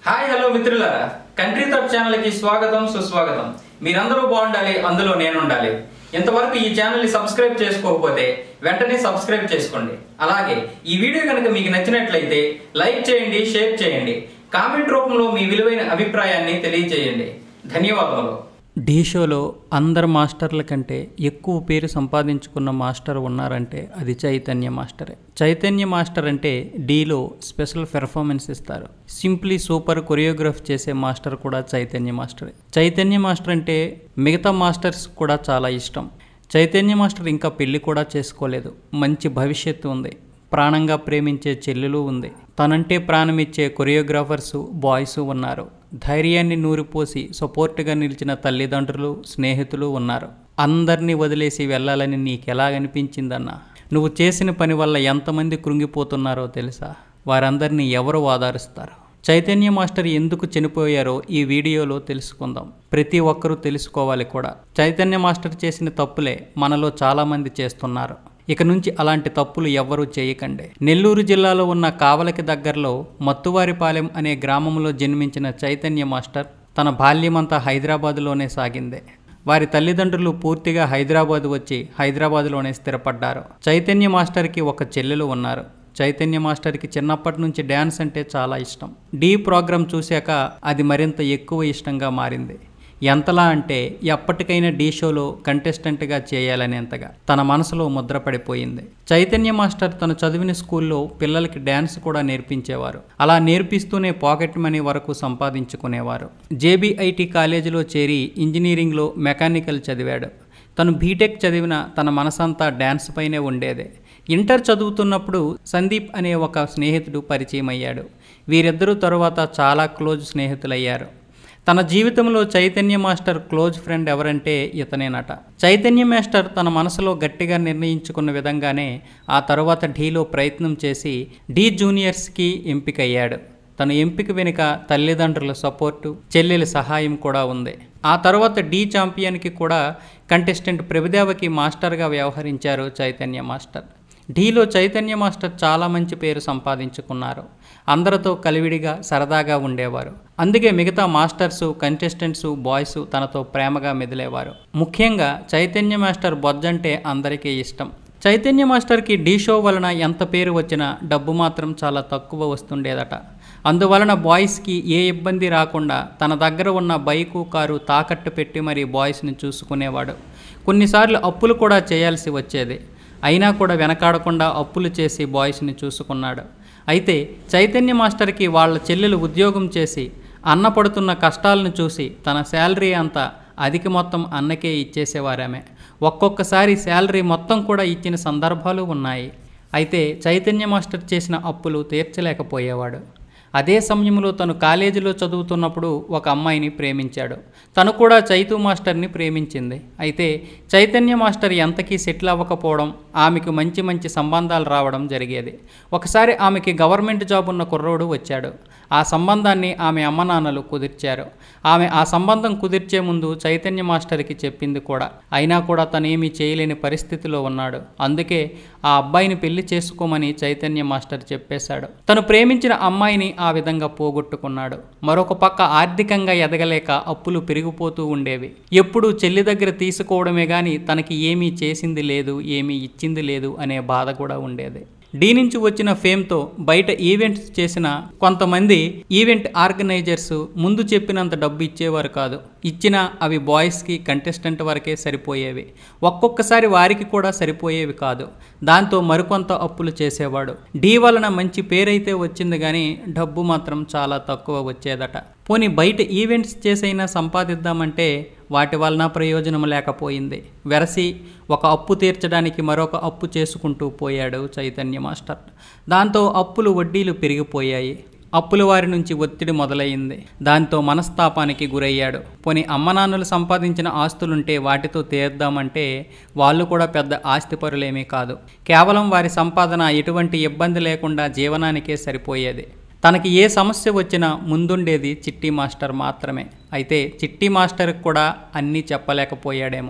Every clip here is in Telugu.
హాయ్ హలో మిత్రులారా కంట్రీ తప్ ఛానల్ కి స్వాగతం సుస్వాగతం మీరందరూ బాగుండాలి అందులో నేను ఉండాలి ఇంతవరకు ఈ ఛానల్ ని సబ్స్క్రైబ్ చేసుకోకపోతే వెంటనే సబ్స్క్రైబ్ చేసుకోండి అలాగే ఈ వీడియో కనుక మీకు నచ్చినట్లయితే లైక్ చేయండి షేర్ చేయండి కామెంట్ రూపంలో మీ విలువైన అభిప్రాయాన్ని తెలియజేయండి ధన్యవాదములు ఢీ షోలో అందరు మాస్టర్ల కంటే ఎక్కువ పేరు సంపాదించుకున్న మాస్టర్ ఉన్నారంటే అది చైతన్య మాస్టరే చైతన్య మాస్టర్ అంటే డీలో స్పెషల్ పెర్ఫార్మెన్స్ ఇస్తారు సింప్లీ సూపర్ కొరియోగ్రాఫ్ చేసే మాస్టర్ కూడా చైతన్య మాస్టరే చైతన్య మాస్టర్ అంటే మిగతా మాస్టర్స్ కూడా చాలా ఇష్టం చైతన్య మాస్టర్ ఇంకా పెళ్లి కూడా చేసుకోలేదు మంచి భవిష్యత్తు ఉంది ప్రాణంగా ప్రేమించే చెల్లెలు ఉంది తనంటే ప్రాణమిచ్చే కొరియోగ్రాఫర్స్ బాయ్స్ ఉన్నారు ధైర్యాన్ని నూరిపోసి సపోర్ట్గా నిలిచిన తల్లిదండ్రులు స్నేహితులు ఉన్నారు అందరినీ వదిలేసి వెళ్ళాలని నీకెలాగనిపించిందన్నా నువ్వు చేసిన పని వల్ల ఎంతమంది కృంగిపోతున్నారో తెలుసా వారందరినీ ఎవరు ఆధారిస్తారు చైతన్య మాస్టర్ ఎందుకు చనిపోయారో ఈ వీడియోలో తెలుసుకుందాం ప్రతి ఒక్కరూ తెలుసుకోవాలి కూడా చైతన్య మాస్టర్ చేసిన తప్పులే మనలో చాలామంది చేస్తున్నారు ఇక నుంచి అలాంటి తప్పులు ఎవ్వరూ చేయకండి నెల్లూరు జిల్లాలో ఉన్న కావలకి దగ్గరలో మత్తువారిపాలెం అనే గ్రామంలో జన్మించిన చైతన్య మాస్టర్ తన బాల్యమంతా హైదరాబాదులోనే సాగిందే వారి తల్లిదండ్రులు పూర్తిగా హైదరాబాద్ వచ్చి హైదరాబాదులోనే స్థిరపడ్డారు చైతన్య మాస్టర్కి ఒక చెల్లెలు ఉన్నారు చైతన్య మాస్టర్కి చిన్నప్పటి నుంచి డ్యాన్స్ అంటే చాలా ఇష్టం డీ ప్రోగ్రాం చూశాక అది మరింత ఎక్కువ ఇష్టంగా మారింది ఎంతలా అంటే ఎప్పటికైనా డీ షోలో కంటెస్టెంట్గా చేయాలనేంతగా తన మనసులో ముద్రపడిపోయింది చైతన్య మాస్టర్ తను చదివిన స్కూల్లో పిల్లలకి డ్యాన్స్ కూడా నేర్పించేవారు అలా నేర్పిస్తూనే పాకెట్ మనీ వరకు సంపాదించుకునేవారు జేబీఐటి కాలేజీలో చేరి ఇంజనీరింగ్లో మెకానికల్ చదివాడు తను బీటెక్ చదివిన తన మనసంతా డ్యాన్స్ పైనే ఉండేదే ఇంటర్ చదువుతున్నప్పుడు సందీప్ అనే ఒక స్నేహితుడు పరిచయం అయ్యాడు వీరిద్దరూ తరువాత చాలా క్లోజ్ స్నేహితులయ్యారు తన జీవితంలో చైతన్య మాస్టర్ క్లోజ్ ఫ్రెండ్ ఎవరంటే ఇతనేనట చైతన్య మాస్టర్ తన మనసులో గట్టిగా నిర్ణయించుకున్న విధంగానే ఆ తరువాత ఢీలో ప్రయత్నం చేసి ఢీ జూనియర్స్కి ఎంపికయ్యాడు తన ఎంపిక వెనుక తల్లిదండ్రుల సపోర్టు చెల్లెల సహాయం కూడా ఉంది ఆ తర్వాత ఢీ ఛాంపియన్కి కూడా కంటెస్టెంట్ ప్రభుదేవకి మాస్టర్గా వ్యవహరించారు చైతన్య మాస్టర్ ఢీలో చైతన్య మాస్టర్ చాలా మంచి పేరు సంపాదించుకున్నారు అందరితో కలివిడిగా సరదాగా ఉండేవారు అందుకే మిగతా మాస్టర్సు కంటెస్టెంట్స్ బాయ్స్ తనతో ప్రేమగా మెదిలేవారు ముఖ్యంగా చైతన్య మాస్టర్ బొజ్జంటే అందరికీ ఇష్టం చైతన్య మాస్టర్కి డీ షో వలన ఎంత పేరు వచ్చినా డబ్బు మాత్రం చాలా తక్కువ వస్తుండేదట అందువలన బాయ్స్కి ఏ ఇబ్బంది రాకుండా తన దగ్గర ఉన్న బైకు కారు తాకట్టు పెట్టి మరి బాయ్స్ని చూసుకునేవాడు కొన్నిసార్లు అప్పులు కూడా చేయాల్సి వచ్చేది అయినా కూడా వెనకాడకుండా అప్పులు చేసి బాయ్స్ని చూసుకున్నాడు అయితే చైతన్య మాస్టర్కి వాళ్ళ చెల్లెలు ఉద్యోగం చేసి అన్న పడుతున్న కష్టాలను చూసి తన శాలరీ అంతా అధిక మొత్తం అన్నకే ఇచ్చేసేవారామె ఒక్కొక్కసారి శాలరీ మొత్తం కూడా ఇచ్చిన సందర్భాలు ఉన్నాయి అయితే చైతన్య మాస్టర్ చేసిన అప్పులు తీర్చలేకపోయేవాడు అదే సమయంలో తను కాలేజీలో చదువుతున్నప్పుడు ఒక అమ్మాయిని ప్రేమించాడు తను కూడా చైతు మాస్టర్ని ప్రేమించింది అయితే చైతన్య మాస్టర్ ఎంతకీ సెటిల్ అవ్వకపోవడం ఆమెకు మంచి మంచి సంబంధాలు రావడం జరిగేది ఒకసారి ఆమెకి గవర్నమెంట్ జాబ్ ఉన్న కుర్రోడు వచ్చాడు ఆ సంబంధాన్ని ఆమె అమ్మ నాన్నలు కుదిర్చారు ఆమె ఆ సంబంధం కుదిర్చే ముందు చైతన్య మాస్టర్కి చెప్పింది కూడా అయినా కూడా తనేమీ చేయలేని పరిస్థితిలో ఉన్నాడు అందుకే ఆ అబ్బాయిని పెళ్లి చేసుకోమని చైతన్య మాస్టర్ చెప్పేశాడు తను ప్రేమించిన అమ్మాయిని ఆ విధంగా పోగొట్టుకున్నాడు మరొక పక్క ఆర్థికంగా ఎదగలేక అప్పులు పెరిగిపోతూ ఉండేవి ఎప్పుడూ చెల్లి దగ్గర తీసుకోవడమే కానీ తనకి ఏమీ చేసింది లేదు ఏమీ ఇచ్చింది లేదు అనే బాధ కూడా ఉండేది డీ నుంచి వచ్చిన ఫేమ్తో బయట ఈవెంట్స్ చేసిన కొంతమంది ఈవెంట్ ఆర్గనైజర్స్ ముందు చెప్పినంత డబ్బు ఇచ్చేవారు కాదు ఇచ్చినా అవి బాయ్స్కి కంటెస్టెంట్ వరకే సరిపోయేవి ఒక్కొక్కసారి వారికి కూడా సరిపోయేవి కాదు దాంతో మరికొంత అప్పులు చేసేవాడు డీ వలన మంచి పేరైతే వచ్చింది కానీ డబ్బు మాత్రం చాలా తక్కువ వచ్చేదట పోనీ బయట ఈవెంట్స్ చేసైనా సంపాదిద్దామంటే వాటి వలన ప్రయోజనం లేకపోయింది వెరసి ఒక అప్పు తీర్చడానికి మరొక అప్పు చేసుకుంటూ పోయాడు చైతన్య మాస్టర్ దాంతో అప్పులు వడ్డీలు పెరిగిపోయాయి అప్పుల వారి నుంచి ఒత్తిడి మొదలయ్యింది దాంతో మనస్తాపానికి గురయ్యాడు పోనీ అమ్మ నాన్నలు సంపాదించిన ఆస్తులుంటే వాటితో తీర్దామంటే వాళ్ళు కూడా పెద్ద ఆస్తిపరులేమీ కాదు కేవలం వారి సంపాదన ఎటువంటి ఇబ్బంది లేకుండా జీవనానికే సరిపోయేది తనకి ఏ సమస్య వచ్చినా ముందుండేది చిట్టి మాస్టర్ మాత్రమే అయితే చిట్టి మాస్టర్కి కూడా అన్నీ చెప్పలేకపోయాడేమో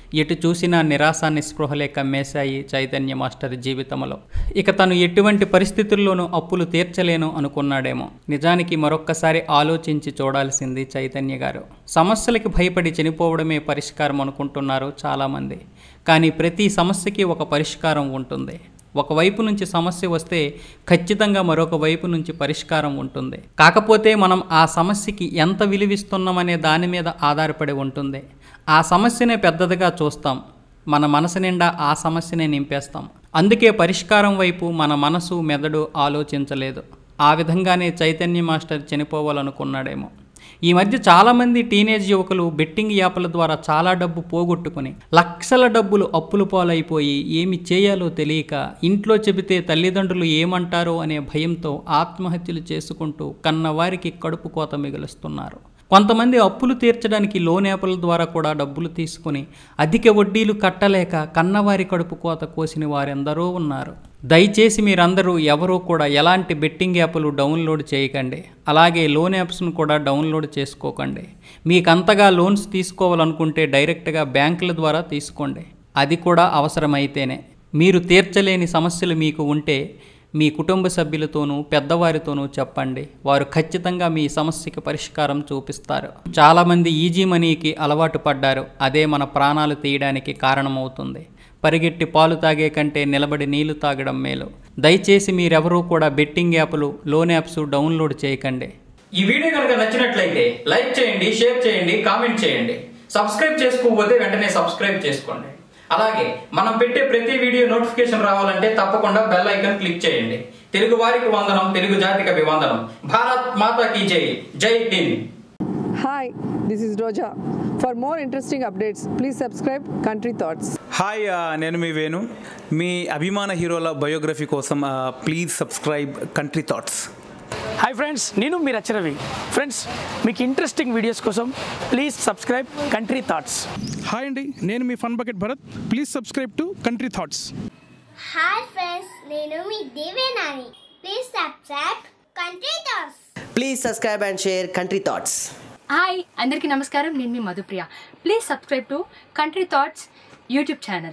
ఎటు చూసినా నిరాశ నిస్పృహలే కమ్మేశాయి చైతన్య మాస్టర్ జీవితంలో ఇక తను ఎటువంటి పరిస్థితుల్లోనూ అప్పులు తీర్చలేను అనుకున్నాడేమో నిజానికి మరొక్కసారి ఆలోచించి చూడాల్సింది చైతన్య గారు సమస్యలకి భయపడి చనిపోవడమే పరిష్కారం అనుకుంటున్నారు చాలామంది కానీ ప్రతి సమస్యకి ఒక పరిష్కారం ఉంటుంది ఒకవైపు నుంచి సమస్య వస్తే ఖచ్చితంగా మరొక వైపు నుంచి పరిష్కారం ఉంటుంది కాకపోతే మనం ఆ సమస్యకి ఎంత విలువిస్తున్నామనే దాని మీద ఆధారపడి ఉంటుంది ఆ సమస్యనే పెద్దదిగా చూస్తాం మన మనసు నిండా ఆ సమస్యనే నింపేస్తాం అందుకే పరిష్కారం వైపు మన మనసు మెదడు ఆలోచించలేదు ఆ విధంగానే చైతన్య మాస్టర్ చనిపోవాలనుకున్నాడేమో ఈ మధ్య చాలామంది టీనేజ్ యువకులు బెట్టింగ్ యాప్ల ద్వారా చాలా డబ్బు పోగొట్టుకుని లక్షల డబ్బులు అప్పులు పాలైపోయి ఏమి చేయాలో తెలియక ఇంట్లో చెబితే తల్లిదండ్రులు ఏమంటారో అనే భయంతో ఆత్మహత్యలు చేసుకుంటూ కన్నవారికి కడుపు కోత మిగులుస్తున్నారు కొంతమంది అప్పులు తీర్చడానికి లోన్ యాప్ల ద్వారా కూడా డబ్బులు తీసుకుని అధిక వడ్డీలు కట్టలేక కన్నవారి కడుపు కోత కోసిన వారెందరో ఉన్నారు దయచేసి మీరందరూ ఎవరూ కూడా ఎలాంటి బెట్టింగ్ యాప్లు డౌన్లోడ్ చేయకండి అలాగే లోన్ యాప్స్ను కూడా డౌన్లోడ్ చేసుకోకండి మీకు అంతగా లోన్స్ తీసుకోవాలనుకుంటే డైరెక్ట్గా బ్యాంకుల ద్వారా తీసుకోండి అది కూడా అవసరమైతేనే మీరు తీర్చలేని సమస్యలు మీకు ఉంటే మీ కుటుంబ సభ్యులతోనూ పెద్దవారితోనూ చెప్పండి వారు ఖచ్చితంగా మీ సమస్యకి పరిష్కారం చూపిస్తారు చాలామంది ఈజీ మనీకి అలవాటు పడ్డారు అదే మన ప్రాణాలు తీయడానికి కారణమవుతుంది పరిగెట్టి పాలు తాగే కంటే నిలబడి నీళ్లు తాగడం మేలు దయచేసి మీరెవరూ కూడా బెట్టింగ్ యాప్లు లోన్ యాప్స్ డౌన్లోడ్ చేయకండి ఈ వీడియో కనుక నచ్చినట్లయితే లైక్ చేయండి షేర్ చేయండి కామెంట్ చేయండి సబ్స్క్రైబ్ చేసుకోకపోతే వెంటనే సబ్స్క్రైబ్ చేసుకోండి అలాగే మనం పెట్టే ప్రతి వీడియో నోటిఫికేషన్ రావాలంటే తప్పకుండా బెల్ ఐకాన్ క్లిక్ చేయండి తెలుగు వారికి వందనం తెలుగు జాతికి అభివందనం భారత్ మాతా కీ జై జై Hind Hi, this is Roja. For more interesting updates, please subscribe Country Thoughts. Hi ఆ, నేను మీ వేణు మీ అభిమాన హీరోల బయోగ్రఫీ కోసం ఆ, please subscribe Country Thoughts hi friends నేను మీరు రచరవి ఫ్రెండ్స్ మీకు ఇంట్రెస్టింగ్ వీడియోస్ కోసం please subscribe Country Thoughts hi అండి నేను మీ Fun Bucket Bharat please subscribe to Country Thoughts hi friends నేను మీ Devenani please subscribe Country Thoughts Please subscribe and share Country Thoughts. Hi అందరికీ నమస్కారం నేను మీ Madhupriya please subscribe to Country Thoughts YouTube channel